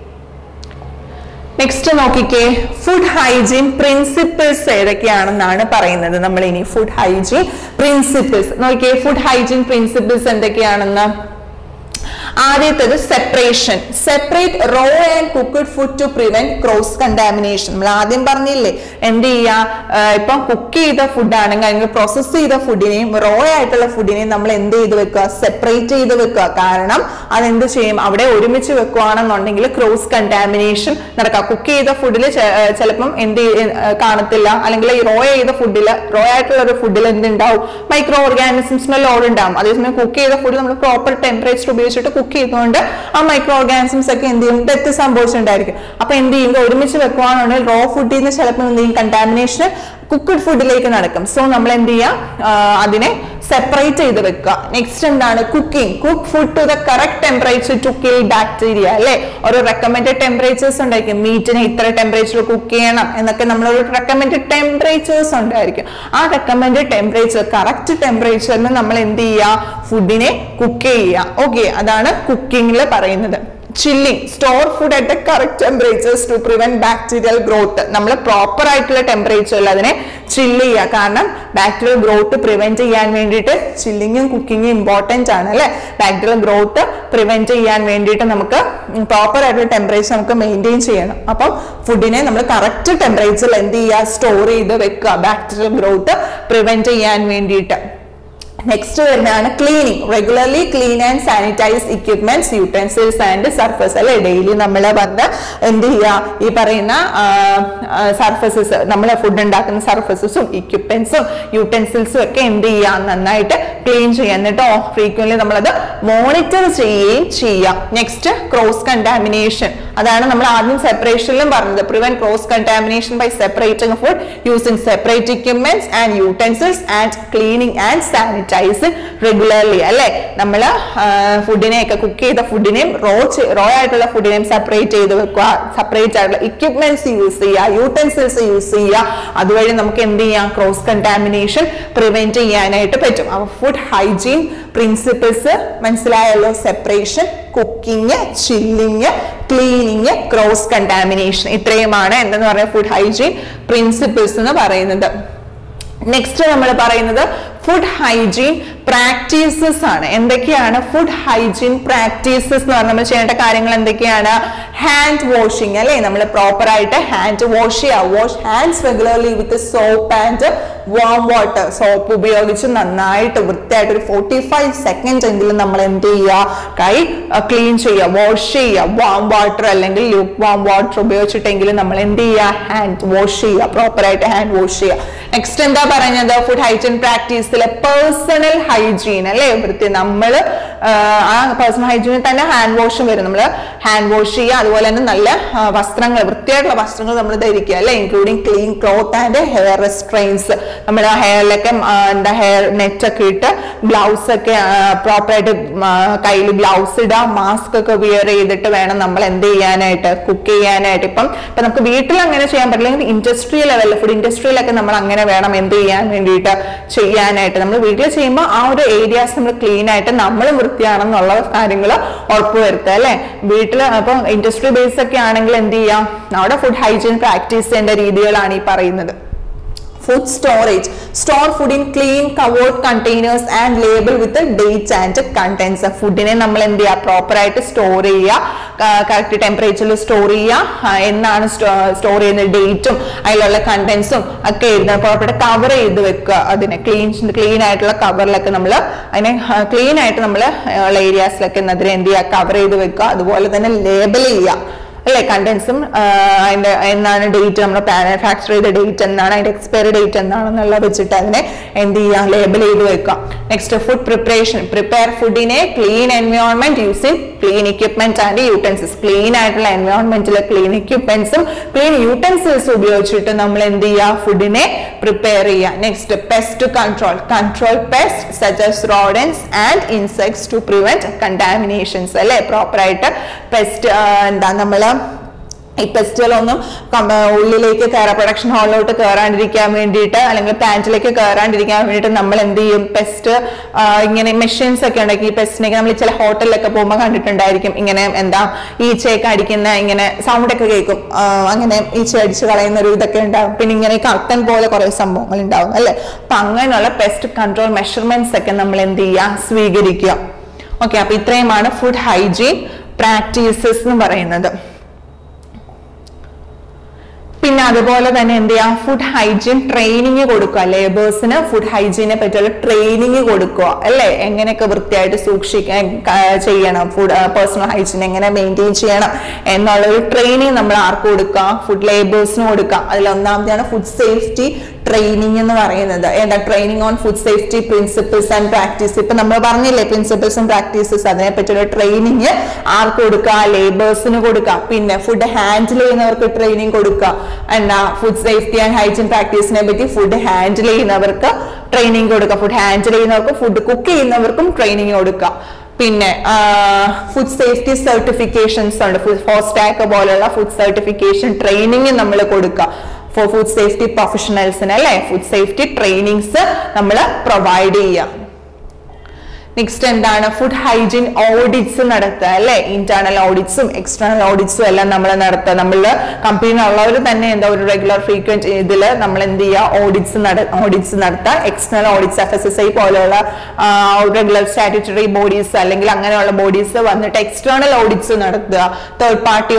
next നോക്കിക്കേ ഫുഡ് ഹൈജീൻ പ്രിൻസിപ്പിൾസ് ഏതൊക്കെയാണെന്നാണ് പറയുന്നത് നമ്മൾ ഇനി ഫുഡ് ഹൈജീൻ പ്രിൻസിപ്പിൾസ് നോക്കിയേ ഫുഡ് ഹൈജീൻ പ്രിൻസിപ്പിൾസ് എന്തൊക്കെയാണെന്ന് ആദ്യത്തേത് separation separate raw and cooked food to prevent cross contamination നമ്മൾ ആദ്യം പറഞ്ഞില്ലേ എന്ത് ചെയ്യാ ആഹ് ഇപ്പം കുക്ക് ചെയ്ത ഫുഡ് ആണെങ്കിൽ അല്ലെങ്കിൽ പ്രോസസ് ചെയ്ത ഫുഡിനെയും റോ ആയിട്ടുള്ള ഫുഡിനെയും നമ്മൾ എന്ത് ചെയ്ത് വെക്കുക സെപ്പറേറ്റ് ചെയ്ത് വെക്കുക കാരണം അതെന്ത് ചെയ്യും അവിടെ ഒരുമിച്ച് വെക്കുകയാണെന്നുണ്ടെങ്കിൽ ക്രോസ് കണ്ടാമിനേഷൻ നടക്കാം കുക്ക് ചെയ്ത ഫുഡിൽ ചിലപ്പം എന്ത് ചെയ്യ- ഏർ കാണത്തില്ല അല്ലെങ്കിൽ ഈ റോ ചെയ്ത ഫുഡിൽ റോ ആയിട്ടുള്ള ഒരു ഫുഡിൽ എന്തുണ്ടാവും മൈക്രോ ഓർഗാനിസംസിന് ലോഡ് ഉണ്ടാവും അതേസമയം കുക്ക് ചെയ്ത ഫുഡ് നമ്മൾ പ്രോപ്പർ ടെമ്പറേച്ചർ ഉപയോഗിച്ചിട്ട് കുക്ക് ചെയ്തുകൊണ്ട് ആ മൈക്രോ ഓർഗാനിസംസ് ഒക്കെ എന്ത് ചെയ്യും ഡെത്ത് സംഭവിച്ചിട്ടുണ്ടായിരിക്കും അപ്പൊ എന്ത് ചെയ്യും ഇത് ഒരുമിച്ച് വെക്കുകയാണെന്നുണ്ടെങ്കിൽ റോ ഫുഡിൽ നിന്ന് ചിലപ്പോൾ എന്ത് ചെയ്യും കണ്ടാമിനേഷൻ കുക്ക്ഡ് ഫുഡിലേക്ക് നടക്കും സോ നമ്മൾ എന്ത് ചെയ്യാം ആ, അതിനെ സെപ്പറേറ്റ് ചെയ്ത് വെക്കുക നെക്സ്റ്റ് എന്താണ് cooking cook food to the correct temperature to kill bacteria അല്ലെ ഒരു റെക്കമെൻഡഡ് ടെമ്പറേച്ചേഴ്സ് ഉണ്ടായിരിക്കും മീറ്റിനെ ഇത്ര ടെമ്പറേച്ചർ കുക്ക് ചെയ്യണം എന്നൊക്കെ നമ്മളൊരു റെക്കമെൻഡഡ് ടെമ്പറേച്ചേഴ്സ് ഉണ്ടായിരിക്കും ആ റെക്കമെൻഡഡ് ടെമ്പറേച്ചർ കറക്റ്റ് ടെമ്പറേച്ചറിന് നമ്മൾ എന്ത് ചെയ്യുക ഫുഡിനെ കുക്ക് ചെയ്യുക ഓക്കെ അതാണ് കുക്കിങ്ങിൽ പറയുന്നത് chilling store food at the correct temperatures to prevent bacterial growth നമ്മൾ പ്രോപ്പർ ആയിട്ടുള്ള ടെമ്പറേച്ചറിൽ അതിനെ ചില്ല് ചെയ്യുക കാരണം ബാക്ടീരിയൽ ഗ്രോത്ത് പ്രിവെന്റ് ചെയ്യാൻ വേണ്ടിയിട്ട് ചില്ലിങ്ങും കുക്കിങ്ങും ഇമ്പോർട്ടൻ്റ് ആണ് അല്ലെ ബാക്ടീരിയൽ ഗ്രോത്ത് പ്രിവെന്റ് ചെയ്യാൻ വേണ്ടിയിട്ട് നമുക്ക് പ്രോപ്പർ ആയിട്ടുള്ള ടെമ്പറേച്ചർ നമുക്ക് മെയിൻറ്റെയിൻ ചെയ്യണം അപ്പം ഫുഡിനെ നമ്മൾ കറക്റ്റ് ടെമ്പറേച്ചറിൽ എന്ത് ചെയ്യുക സ്റ്റോർ ചെയ്ത് വെക്കുക ബാക്ടീരിയൽ ഗ്രോത്ത് പ്രിവെന്റ് ചെയ്യാൻ വേണ്ടിയിട്ട് നെക്സ്റ്റ് വരുന്നതാണ് cleaning regularly clean and sanitise equipments utensils and surface അല്ലെ ഡെയിലി നമ്മൾ വന്ന് എന്ത് ചെയ്യുക ഈ പറയുന്ന സർഫസസ് നമ്മൾ ഫുഡ് ഉണ്ടാക്കുന്ന സർഫസസും ഇക്വിപ്മെന്റ്സും യൂട്ടൻസിൽസും ഒക്കെ എന്ത് ചെയ്യുക നന്നായിട്ട് ക്ലീൻ ചെയ്യുക എന്നിട്ടോ ഫ്രീക്വൻലി നമ്മളത് മോണിറ്റർ ചെയ്യുകയും ചെയ്യാം നെക്സ്റ്റ് ക്രോസ് കണ്ടാമിനേഷൻ അതാണ് നമ്മൾ ആദ്യം സെപ്പറേഷനിലും പറഞ്ഞത് prevent cross contamination by separating food using separate equipments and utensils and cleaning and sanitising regularly അല്ലെ നമ്മൾ ഫുഡിനെ ഒക്കെ കുക്ക് ചെയ്ത ഫുഡിനെയും റോ റോ ആയിട്ടുള്ള ഫുഡിനെയും സെപ്പറേറ്റ് ചെയ്ത് വെക്കുക സെപ്പറേറ്റ് ആയിട്ടുള്ള equipments യൂസ് ചെയ്യുക യൂട്ടൻസിൽസ് യൂസ് ചെയ്യുക അതുവഴി നമുക്ക് എന്ത് ചെയ്യാം ക്രോസ് കണ്ടാമിനേഷൻ പ്രിവെന്റ് ചെയ്യാനായിട്ട് പറ്റും അപ്പൊ ഫുഡ് ഹൈജീൻ പ്രിൻസിപ്പിൾസ് മനസ്സിലായല്ലോ separation cooking chilling cleaning cross contamination ഇത്രയുമാണ് എന്തെന്ന് പറയുക ഫുഡ് ഹൈജീൻ പ്രിൻസിപ്പിൾസ് എന്ന് പറയുന്നത് നെക്സ്റ്റ് നമ്മൾ പറയുന്നത് ഫുഡ് ഹൈജീൻ പ്രാക്ടീസസ് ആണ് എന്തൊക്കെയാണ് ഫുഡ് ഹൈജീൻ പ്രാക്ടീസസ് എന്ന് പറഞ്ഞാൽ നമ്മൾ ചെയ്യേണ്ട കാര്യങ്ങൾ എന്തൊക്കെയാണ് ഹാൻഡ് വാഷിംഗ് അല്ലെ നമ്മൾ പ്രോപ്പർ ആയിട്ട് ഹാൻഡ് വാഷ് ചെയ്യുക wash hands regularly with soap and warm water soap ഉപയോഗിച്ച് നന്നായിട്ട് വൃത്തിയായിട്ട് ഒരു ഫോർട്ടി ഫൈവ് സെക്കൻഡ് എങ്കിലും നമ്മൾ എന്ത് ചെയ്യുക കൈ ക്ലീൻ ചെയ്യുക വാഷ് ചെയ്യുക വാം വാട്ടർ അല്ലെങ്കിൽ ലുക്ക് വാം വാട്ടർ ഉപയോഗിച്ചിട്ടെങ്കിലും നമ്മൾ എന്ത് ചെയ്യുക ഹാൻഡ് വാഷ് ചെയ്യുക പ്രോപ്പർ ആയിട്ട് ഹാൻഡ് വാഷ് ചെയ്യുക നെക്സ്റ്റ് എന്താ പറയുന്നത് ഫുഡ് ഹൈജീൻ പ്രാക്ടീസിലെ പേഴ്സണൽ ഹൈജീൻ അല്ലെ വൃത്തി നമ്മൾ ആ പേഴ്സണൽ ഹൈജീനിൽ തന്നെ ഹാൻഡ് വാഷും വരും നമ്മൾ ഹാൻഡ് വാഷ് ചെയ്യുക അതുപോലെ തന്നെ നല്ല ആ, വസ്ത്രങ്ങൾ വൃത്തിയായിട്ടുള്ള വസ്ത്രങ്ങൾ നമ്മൾ ധരിക്കുക അല്ലെ including clean cloth and hair restraints നമ്മൾ ആ ഹെയറിലൊക്കെ എന്താ ഹെയർ നെറ്റ് ഒക്കെ ഇട്ട് ബ്ലൗസ് ഒക്കെ പ്രോപ്പറായിട്ട് കയ്യിൽ ഗ്ലൗസ് ഇടുക മാസ്ക് ഒക്കെ വിയർ ചെയ്തിട്ട് വേണം നമ്മൾ എന്ത് ചെയ്യാനായിട്ട് കുക്ക് ചെയ്യാനായിട്ട് ഇപ്പം ഇപ്പൊ നമുക്ക് വീട്ടിൽ അങ്ങനെ ചെയ്യാൻ പറ്റില്ലെങ്കിൽ ഇൻഡസ്ട്രിയൽ ലെവലിൽ ഫുഡ് ഇൻഡസ്ട്രിയിലൊക്കെ നമ്മൾ അങ്ങനെ വേണം എന്ത് ചെയ്യാൻ വേണ്ടിയിട്ട് ചെയ്യാനായിട്ട് നമ്മൾ വീട്ടിൽ ചെയ്യുമ്പോൾ ആ ഒരു ഏരിയാസ് നമ്മൾ ക്ലീൻ ആയിട്ട് നമ്മളും വൃത്തിയാണെന്നുള്ള കാര്യങ്ങൾ ഉറപ്പുവരുത്തുക അല്ലെ വീട്ടിൽ അപ്പം ഇൻഡസ്ട്രി ബേസ് ഒക്കെ ആണെങ്കിൽ എന്ത് ചെയ്യാം അവിടെ ഫുഡ് ഹൈജീൻ പ്രാക്ടീസ് ചെയ്യേണ്ട രീതികളാണ് ഈ പറയുന്നത് food storage store food in clean covered containers and label with the dates and contents ഫുഡിനെ നമ്മൾ എന്ത് ചെയ്യുക പ്രോപ്പർ ആയിട്ട് സ്റ്റോർ ചെയ്യുക കറക്റ്റ് ടെമ്പറേച്ചറിൽ സ്റ്റോർ ചെയ്യുക ആ, എന്നാണ് സ്റ്റോർ ചെയ്യുന്ന ഡേറ്റും അതിലുള്ള കണ്ടന്റ്സും ഒക്കെ എഴുതുക പ്രോപ്പറായിട്ട് കവർ ചെയ്ത് വെക്കുക അതിനെ ക്ലീൻ ക്ലീൻ ആയിട്ടുള്ള കവറിലൊക്കെ നമ്മൾ അതിനെ ക്ലീൻ ആയിട്ട് നമ്മൾ ഉള്ള ഏരിയാസിലൊക്കെ അതിനെ എന്ത് ചെയ്യുക കവർ ചെയ്ത് വെക്കുക അതുപോലെ തന്നെ ലേബൽ ചെയ്യുക അല്ലെ കണ്ടൻസും അതിന്റെ എന്നാണ് ഡേറ്റ് നമ്മൾ മാനുഫാക്ചർ ചെയ്ത ഡേറ്റ് എന്നാണ് അതിന്റെ എക്സ്പയറി ഡേറ്റ് എന്നാണെന്നുള്ള വെച്ചിട്ട് അതിനെ എന്ത് ചെയ്യാം ലേബൽ ചെയ്ത് വെക്കാം നെക്സ്റ്റ് ഫുഡ് പ്രിപ്പറേഷൻ പ്രിപ്പയർ ഫുഡിനെ clean environment using clean equipment and utensils clean ആയിട്ടുള്ള എൻവയോൺമെന്റിലെ ക്ലീൻ equipmentsഉം ക്ലീൻ യൂട്ടൻസിൽസ് ഉപയോഗിച്ചിട്ട് നമ്മൾ എന്ത് ചെയ്യുക ഫുഡിനെ പ്രിപ്പയർ ചെയ്യുക next pest control control pest സജസ് rodents and insects to prevent contaminations അല്ലെ പ്രോപ്പർ ആയിട്ട് പെസ്റ്റ് എന്താ നമ്മള് ഈ പെസ്റ്റുകളൊന്നും ഉള്ളിലേക്ക് കയറാൻ പ്രൊഡക്ഷൻ ഹാളിലോട്ട് കയറാണ്ടിരിക്കാൻ വേണ്ടിയിട്ട് അല്ലെങ്കിൽ പ്ലാന്റിലേക്ക് കയറാണ്ടിരിക്കാൻ വേണ്ടിയിട്ട് നമ്മൾ എന്ത് ചെയ്യും പെസ്റ്റ് ഇങ്ങനെ മെഷീൻസ് ഒക്കെ ഉണ്ടെങ്കിൽ ഈ പെസ്റ്റിനൊക്കെ നമ്മൾ ചില ഹോട്ടലിലൊക്കെ പോകുമ്പോൾ കണ്ടിട്ടുണ്ടായിരിക്കും ഇങ്ങനെ എന്താ ഈച്ചയൊക്കെ അടിക്കുന്ന ഇങ്ങനെ സൗണ്ട് ഒക്കെ കേൾക്കും ആ, അങ്ങനെ ഈച്ച അടിച്ച് കളയുന്ന ഒരു ഇതൊക്കെ ഉണ്ടാവും പിന്നെ ഇങ്ങനെ കർട്ടൻ പോലെ കുറെ സംഭവങ്ങൾ ഉണ്ടാവും അല്ലെ അപ്പൊ അങ്ങനെയുള്ള പെസ്റ്റ് കൺട്രോൾ മെഷർമെന്റ്സ് ഒക്കെ നമ്മൾ എന്ത് ചെയ്യുക സ്വീകരിക്കുക ഓക്കെ അപ്പൊ ഇത്രയുമാണ് ഫുഡ് ഹൈജീൻ പ്രാക്ടീസസ് എന്ന് പറയുന്നത് പിന്നെ അതുപോലെ തന്നെ എന്ത് ചെയ്യാം ഫുഡ് ഹൈജീൻ ട്രെയിനിങ് കൊടുക്കുക ലേബേഴ്സിന് ഫുഡ് ഹൈജീനെ പറ്റിയുള്ള ട്രെയിനിങ് കൊടുക്കുക അല്ലേ എങ്ങനെയൊക്കെ വൃത്തിയായിട്ട് സൂക്ഷിക്കാൻ ക- ചെയ്യണം ഫുഡ് പേഴ്സണൽ ഹൈജീൻ എങ്ങനെ മെയിൻറ്റെയിൻ ചെയ്യണം എന്നുള്ള ഒരു ട്രെയിനിങ് നമ്മൾ ആർക്ക് കൊടുക്കുക ഫുഡ് ലേബേഴ്സിന് കൊടുക്കുക അതിൽ ഒന്നാമത്തെയാണ് ഫുഡ് സേഫ്റ്റി ട്രെയിനിങ് എന്ന് പറയുന്നത് എന്താ training on food safety principles and practice ഇപ്പൊ നമ്മൾ പറഞ്ഞില്ലേ പ്രിൻസിപ്പിൾസ് ആൻഡ് പ്രാക്ടീസസ് അതിനെ പറ്റിയുള്ള ട്രെയിനിങ് ആർക്ക് കൊടുക്കുക ലേബേഴ്സിന് കൊടുക്കുക പിന്നെ ഫുഡ് ഹാൻഡിൽ ചെയ്യുന്നവർക്ക് ട്രെയിനിങ് കൊടുക്കുക എന്താ ഫുഡ് സേഫ്റ്റി ആൻഡ് ഹൈജീൻ പ്രാക്ടീസിനെ പറ്റി ഫുഡ് ഹാൻഡിൽ ചെയ്യുന്നവർക്ക് ട്രെയിനിങ് കൊടുക്കുക ഫുഡ് ഹാൻഡിൽ ചെയ്യുന്നവർക്ക് ഫുഡ് കുക്ക് ചെയ്യുന്നവർക്കും ട്രെയിനിങ് കൊടുക്കുക പിന്നെ ഫുഡ് സേഫ്റ്റി സർട്ടിഫിക്കേഷൻസ് ഉണ്ട് ഫുഡ് ഫോസ്റ്റാക്ക് പോലുള്ള ഫുഡ് സർട്ടിഫിക്കേഷൻ ട്രെയിനിങ് നമ്മൾ കൊടുക്കുക ഫോർ ഫുഡ് സേഫ്റ്റി പ്രൊഫഷണൽസിന് അല്ലെ ഫുഡ് സേഫ്റ്റി ട്രെയിനിങ്സ് നമ്മൾ പ്രൊവൈഡ് ചെയ്യുക നെക്സ്റ്റ് എന്താണ് ഫുഡ് ഹൈജീൻ ഓഡിറ്റ്സ് നടത്തുക അല്ലെ ഇന്റേണൽ ഓഡിറ്റ്സും എക്സ്റ്റേണൽ ഓഡിറ്റ്സും എല്ലാം നമ്മൾ നടത്തുക നമ്മൾ കമ്പനിയിലുള്ളവർ തന്നെ എന്താ ഒരു റെഗുലർ ഫ്രീക്വന്റ് ഇതിൽ നമ്മൾ എന്ത് ചെയ്യുക ഓഡിറ്റ്സ് ഓഡിറ്റ്സ് നടത്തുക external audits F S S I പോലെയുള്ള റെഗുലർ സ്റ്റാറ്റുറ്ററി ബോഡീസ് അല്ലെങ്കിൽ അങ്ങനെയുള്ള ബോഡീസ് വന്നിട്ട് എക്സ്റ്റേണൽ ഓഡിറ്റ്സ് നടത്തുക third party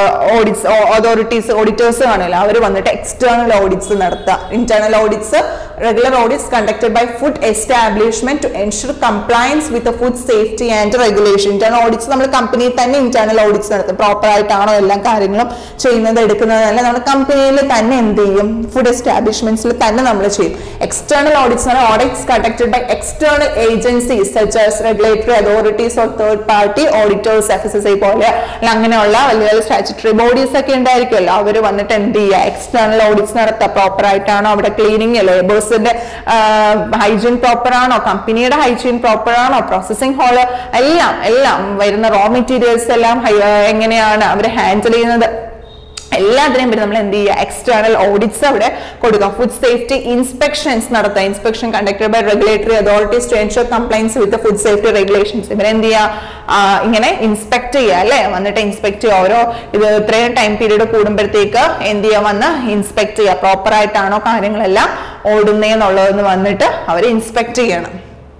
audits authorities auditors കാണുമല്ലോ അവർ വന്നിട്ട് എക്സ്റ്റേണൽ ഓഡിറ്റ്സ് നടത്തുക internal audits regular audits conducted by food establishment to ensure compliance with food safety and regulation internal audits നമ്മൾ കമ്പനിയിൽ തന്നെ ഇന്റേണൽ ഓഡിറ്റ്സ് നടത്തും പ്രോപ്പർ ആയിട്ടാണോ എല്ലാ കാര്യങ്ങളും ചെയ്യുന്നത് എടുക്കുന്നത് അല്ല നമ്മൾ കമ്പനിയിൽ തന്നെ എന്ത് ചെയ്യും ഫുഡ് എസ്റ്റാബ്ലിഷ്മെന്റ്സിൽ തന്നെ നമ്മൾ ചെയ്യും എക്സ്റ്റേണൽ ഓഡിറ്റ്സ് എന്ന് audits conducted by external agencies such as regulatory authorities or third party auditors F S S I പോലെ അല്ല അങ്ങനെയുള്ള വലിയ വലിയ സ്റ്റാച്ചുട്ടറി ബോഡീസ് ഒക്കെ ഉണ്ടായിരിക്കുമല്ലോ അവർ വന്നിട്ട് എന്ത് ചെയ്യുക എക്സ്റ്റേണൽ ഓഡിറ്റ്സ് നടത്തുക പ്രോപ്പർ ആയിട്ടാണോ അവിടെ ക്ലീനിങ് ലേബേഴ്സിന്റെ ഹൈജീൻ പ്രോപ്പർ ആണോ കമ്പനിയുടെ ഹൈജീൻ പ്രോപ്പർ ആണോ പ്രോസസിംഗ് ഹാള് എല്ലാം എല്ലാം വരുന്ന റോ മെറ്റീരിയൽസ് എല്ലാം ഹൈ- ആ, എങ്ങനെയാണ് അവർ ഹാൻഡിൽ ചെയ്യുന്നത് എല്ലാത്തിനെയും പറ്റി നമ്മൾ എന്ത് ചെയ്യുക എക്സ്റ്റേണൽ ഓഡിറ്റ്സ് അവിടെ കൊടുക്കുക ഫുഡ് സേഫ്റ്റി ഇൻസ്പെക്ഷൻസ് നടത്തുക inspection conducted by regulatory authorities to ensure compliance with food safety regulations ഇവരെ എന്ത് ചെയ്യുക ആ, ഇങ്ങനെ ഇൻസ്പെക്ട് ചെയ്യുക അല്ലേ വന്നിട്ട് ഇൻസ്പെക്ട് ചെയ്യുക ഓരോ ഇത് ഇത്രയും ടൈം പീരീഡ് കൂടുമ്പോഴത്തേക്ക് എന്ത് ചെയ്യുക വന്ന് ഇൻസ്പെക്ട് ചെയ്യുക പ്രോപ്പർ ആയിട്ടാണോ കാര്യങ്ങളെല്ലാം ഓടുന്നതെന്നുള്ളതെന്ന് വന്നിട്ട് അവർ ഇൻസ്പെക്ട് ചെയ്യണം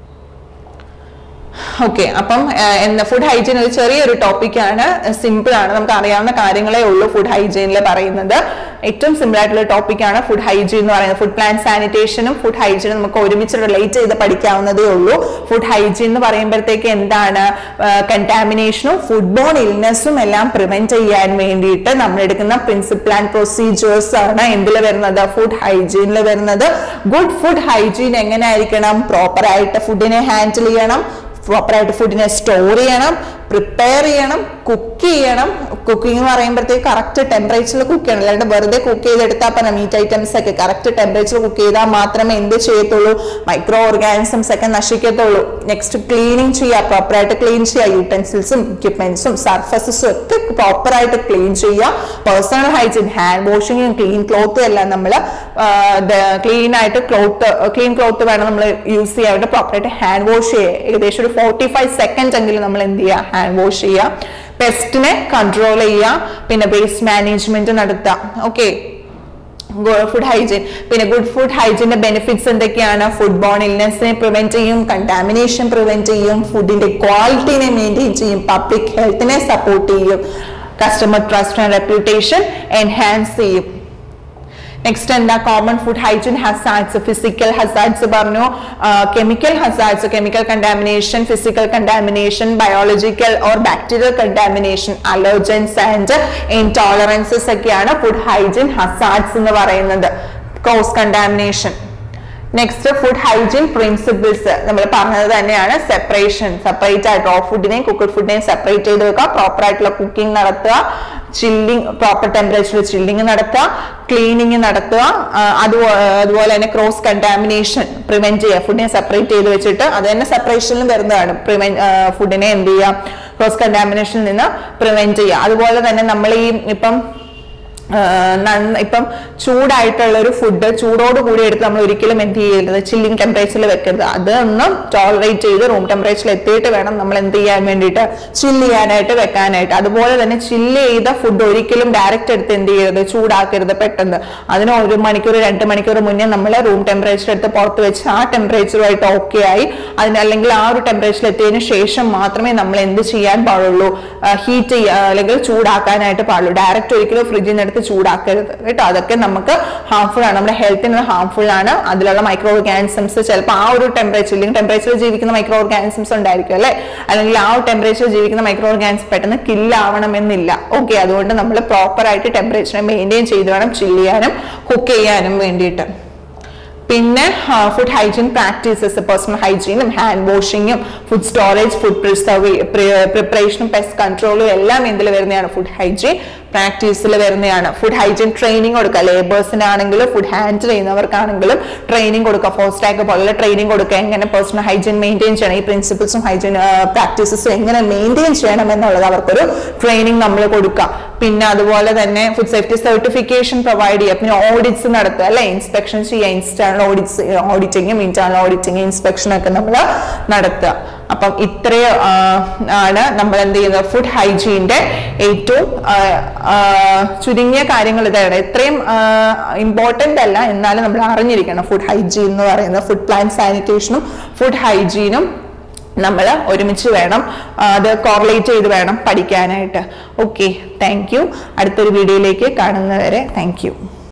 ഓക്കെ അപ്പം ഏഹ്, എന്താ ഫുഡ് ഹൈജീൻ ഒരു ചെറിയൊരു ടോപ്പിക്കാണ് സിമ്പിൾ ആണ് നമുക്ക് അറിയാവുന്ന കാര്യങ്ങളേ ഉള്ളൂ ഫുഡ് ഹൈജീനിൽ പറയുന്നത് ഏറ്റവും സിമ്പിൾ ആയിട്ടുള്ള ടോപ്പിക്കാണ് ഫുഡ് ഹൈജീൻ എന്ന് പറയുന്നത് ഫുഡ് പ്ലാൻ സാനിറ്റേഷനും ഫുഡ് ഹൈജീനും നമുക്ക് ഒരുമിച്ച് റിലേറ്റ് ചെയ്ത് പഠിക്കാവുന്നതേ ഉള്ളൂ ഫുഡ് ഹൈജീൻ എന്ന് പറയുമ്പോഴത്തേക്ക് എന്താണ് കണ്ടാമിനേഷനും ഫുഡ് ബോൺ ഇൽനെസ്സും എല്ലാം പ്രിവെന്റ് ചെയ്യാൻ വേണ്ടിയിട്ട് നമ്മൾ എടുക്കുന്ന പ്രിൻസിപ്പിൾ ആൻഡ് പ്രൊസീജിയേഴ്സ് ആണ് എന്തിൽ വരുന്നത് ഫുഡ് ഹൈജീനിൽ വരുന്നത് ഗുഡ് ഫുഡ് ഹൈജീൻ എങ്ങനെ ആയിരിക്കണം പ്രോപ്പർ ആയിട്ട് ഫുഡിനെ ഹാൻഡിൽ ചെയ്യണം പ്രോപ്പറായിട്ട് ഫുഡിനെ സ്റ്റോർ ചെയ്യണം പ്രിപ്പയർ ചെയ്യണം കുക്ക് ചെയ്യണം കുക്കിംഗ് എന്ന് പറയുമ്പോഴത്തേക്ക് കറക്റ്റ് ടെമ്പറേച്ചറിൽ കുക്ക് ചെയ്യണം അല്ലാണ്ട് വെറുതെ കുക്ക് ചെയ്തെടുത്താൽ പറഞ്ഞ മീറ്റ് ഐറ്റംസ് ഒക്കെ കറക്റ്റ് ടെമ്പറേച്ചർ കുക്ക് ചെയ്താൽ മാത്രമേ എന്ത് ചെയ്യത്തുള്ളൂ മൈക്രോ ഓർഗാനിസംസ് ഒക്കെ നശിക്കത്തുള്ളൂ നെക്സ്റ്റ് ക്ലീനിങ് ചെയ്യുക പ്രോപ്പറായിട്ട് ക്ലീൻ ചെയ്യുക യൂട്ടൻസിൽസും എക്യുപ്മെന്റ്സും സർഫസസും ഒക്കെ പ്രോപ്പറായിട്ട് ക്ലീൻ ചെയ്യുക പേഴ്സണൽ ഹൈജീൻ ഹാൻഡ് വാഷിങ്ങും ക്ലീൻ ക്ലോത്തും എല്ലാം നമ്മൾ ക്ലീൻ ആയിട്ട് ക്ലോത്ത് ക്ലീൻ ക്ലോത്ത് വേണം നമ്മൾ യൂസ് ചെയ്യാൻ വേണ്ടി പ്രോപ്പറായിട്ട് ഹാൻഡ് വാഷ് ചെയ്യുക ഏകദേശം ഒരു ഫോർട്ടി ഫൈവ് സെക്കൻഡ് എങ്കിലും നമ്മൾ എന്ത് ചെയ്യുക ഹാൻഡ് വാഷ് ചെയ്യുക പെസ്റ്റിനെ കൺട്രോൾ ചെയ്യുക പിന്നെ വേസ്റ്റ് മാനേജ്മെന്റ് നടത്തുക ഓക്കെ ഫുഡ് ഹൈജീൻ പിന്നെ ഗുഡ് ഫുഡ് ഹൈജീന്റെ ബെനിഫിറ്റ്സ് എന്തൊക്കെയാണ് ഫുഡ് ബോൺ ഇൽനെസ്സിനെ പ്രിവെന്റ് ചെയ്യും കണ്ടാമിനേഷൻ പ്രിവെന്റ് ചെയ്യും ഫുഡിന്റെ ക്വാളിറ്റിനെ മെയിൻറ്റെയിൻ ചെയ്യും പബ്ലിക് ഹെൽത്തിനെ സപ്പോർട്ട് ചെയ്യും customer trust and reputation enhance ചെയ്യും നെക്സ്റ്റ് എന്താ common food hygiene hazards physical hazards പറഞ്ഞു chemical hazards chemical contamination physical contamination biological or bacterial contamination allergens and intolerances ഒക്കെയാണ് ഫുഡ് ഹൈജീൻ ഹസാർഡ്സ് എന്ന് പറയുന്നത് cross contamination next food hygiene principles നമ്മൾ പറഞ്ഞത് തന്നെയാണ് separation separate ആയിട്ട് raw ഫുഡിനെയും cooked ഫുഡിനെയും സെപ്പറേറ്റ് ചെയ്ത് വെക്കുക പ്രോപ്പർ ആയിട്ടുള്ള കുക്കിംഗ് നടത്തുക ചില്ലിങ് പ്രോപ്പർ ടെമ്പറേച്ചറിൽ ചില്ലിങ് നടത്തുക ക്ലീനിങ് നടത്തുക ആ, അതുപോ- അതുപോലെ തന്നെ ക്രോസ് കണ്ടാമിനേഷൻ പ്രിവെന്റ് ചെയ്യുക ഫുഡിനെ സെപ്പറേറ്റ് ചെയ്ത് വെച്ചിട്ട് അത് തന്നെ സെപ്പറേഷനിലും വരുന്നതാണ് പ്രിവെന്റ് ഫുഡിനെ എന്ത് ചെയ്യുക ക്രോസ് കണ്ടാമിനേഷനിൽ നിന്ന് പ്രിവെന്റ് ചെയ്യുക അതുപോലെ തന്നെ നമ്മൾ ഈ ഇപ്പം ആ, നന്ന- ഇപ്പം ചൂടായിട്ടുള്ള ഒരു ഫുഡ് ചൂടോട് കൂടി എടുത്ത് നമ്മൾ ഒരിക്കലും എന്ത് ചെയ്യരുത് ചില്ലിങ് ടെമ്പറേച്ചറിൽ വെക്കരുത് അതൊന്നും ടോളറേറ്റ് ചെയ്ത് റൂം ടെമ്പറേച്ചറിൽ എത്തിയിട്ട് വേണം നമ്മൾ എന്ത് ചെയ്യാൻ വേണ്ടിയിട്ട് ചില്ല് ചെയ്യാനായിട്ട് വെക്കാനായിട്ട് അതുപോലെ തന്നെ ചില്ല് ചെയ്ത ഫുഡ് ഒരിക്കലും ഡയറക്റ്റ് എടുത്ത് എന്ത് ചെയ്യരുത് ചൂടാക്കരുത് പെട്ടെന്ന് അതിന് ഒരു മണിക്കൂർ രണ്ട് മണിക്കൂർ മുന്നേ നമ്മൾ റൂം ടെമ്പറേച്ചർ എടുത്ത് പുറത്ത് വെച്ച് ആ ടെമ്പറേച്ചറുമായിട്ട് ഓക്കെ ആയി അതിന് അല്ലെങ്കിൽ ആ ഒരു ടെമ്പറേച്ചറിൽ എത്തിയതിനു ശേഷം മാത്രമേ നമ്മൾ എന്ത് ചെയ്യാൻ പാടുള്ളൂ ഹീറ്റ് ചെയ്യുക അല്ലെങ്കിൽ ചൂടാക്കാനായിട്ട് പാടുള്ളൂ ഡയറക്റ്റ് ഒരിക്കലും ഫ്രിഡ്ജിൽ നിന്ന് എടുത്ത് ചൂടാക്കരുത് കേട്ടോ അതൊക്കെ നമുക്ക് ഹാർംഫുൾ ആണ് നമ്മുടെ ഹെൽത്തിന് ഹാർംഫുൾ ആണ് അതിലുള്ള മൈക്രോ ഓർഗാനിസംസ് ചിലപ്പോൾ ആ ഒരു ടെമ്പറേച്ചർ ഇല്ലെങ്കിൽ ടെമ്പറേച്ചറിൽ ജീവിക്കുന്ന മൈക്രോ ഓർഗാനിസംസ് ഉണ്ടായിരിക്കും അല്ലെ അല്ലെങ്കിൽ ആ ഒരു ടെമ്പറേച്ചറിൽ ജീവിക്കുന്ന മൈക്രോ ഓർഗാനിസം പെട്ടെന്ന് കില്ലാവണമെന്നില്ല ഓക്കെ അതുകൊണ്ട് നമ്മൾ പ്രോപ്പർ ആയിട്ട് ടെമ്പറേച്ചർ മെയിൻറ്റെയിൻ ചെയ്ത് വേണം ചില്ല് ചെയ്യാനും കുക്ക് ചെയ്യാനും വേണ്ടിയിട്ട് പിന്നെ ഫുഡ് ഹൈജീൻ പ്രാക്ടീസസ് പേഴ്സണൽ ഹൈജീനും ഹാൻഡ് വാഷിങ്ങും ഫുഡ് സ്റ്റോറേജ് ഫുഡ് പ്രിസർവ് പ്രിപ്പറേഷനും പെസ്റ്റ് കൺട്രോളും എല്ലാം എന്തിൽ വരുന്നതാണ് ഫുഡ് ഹൈജീൻ പ്രാക്ടീസിൽ വരുന്നതാണ് ഫുഡ് ഹൈജീൻ ട്രെയിനിങ് കൊടുക്കുക ലേബേഴ്സിനാണെങ്കിലും ഫുഡ് ഹാൻഡിൽ ചെയ്യുന്നവർക്കാണെങ്കിലും ട്രെയിനിങ് കൊടുക്കുക ഫോസ്റ്റാക്ക് പോലുള്ള ട്രെയിനിങ് കൊടുക്കുക എങ്ങനെ പേഴ്സണൽ ഹൈജീൻ മെയിൻറ്റെയിൻ ചെയ്യണം ഈ പ്രിൻസിപ്പിൾസും ഹൈജീൻ പ്രാക്ടീസസും എങ്ങനെ മെയിൻറ്റെയിൻ ചെയ്യണം എന്നുള്ളത് അവർക്കൊരു ട്രെയിനിങ് നമ്മൾ കൊടുക്കുക പിന്നെ അതുപോലെ തന്നെ ഫുഡ് സേഫ്റ്റി സർട്ടിഫിക്കേഷൻ പ്രൊവൈഡ് ചെയ്യുക പിന്നെ ഓഡിറ്റ്സ് നടത്തുക അല്ലെ ഇൻസ്പെക്ഷൻ ചെയ്യുക ഇൻസ്റ്റേണൽ ഓഡിറ്റ്സ് ഓഡിറ്റിങ്ങും ഇന്റേണൽ ഓഡിറ്റിംഗ് ഇൻസ്പെക്ഷൻ ഒക്കെ നമ്മൾ നടത്തുക അപ്പം ഇത്രയും ആ, ആണ് നമ്മൾ എന്ത് ചെയ്യുന്നത് ഫുഡ് ഹൈജീന്റെ ഏറ്റവും ആ, ആ, ചുരുങ്ങിയ കാര്യങ്ങൾ ഇതാണ് ഇത്രയും ഇമ്പോർട്ടന്റ് അല്ല എന്നാലും നമ്മൾ അറിഞ്ഞിരിക്കണം ഫുഡ് ഹൈജീൻ എന്ന് പറയുന്നത് ഫുഡ് പ്ലാൻ സാനിറ്റേഷനും ഫുഡ് ഹൈജീനും നമ്മൾ ഒരുമിച്ച് വേണം ആ, അത് കോറിലേറ്റ് ചെയ്ത് വേണം പഠിക്കാനായിട്ട് ഓക്കെ താങ്ക് യു അടുത്തൊരു വീഡിയോയിലേക്ക് കാണുന്നവരെ താങ്ക് യു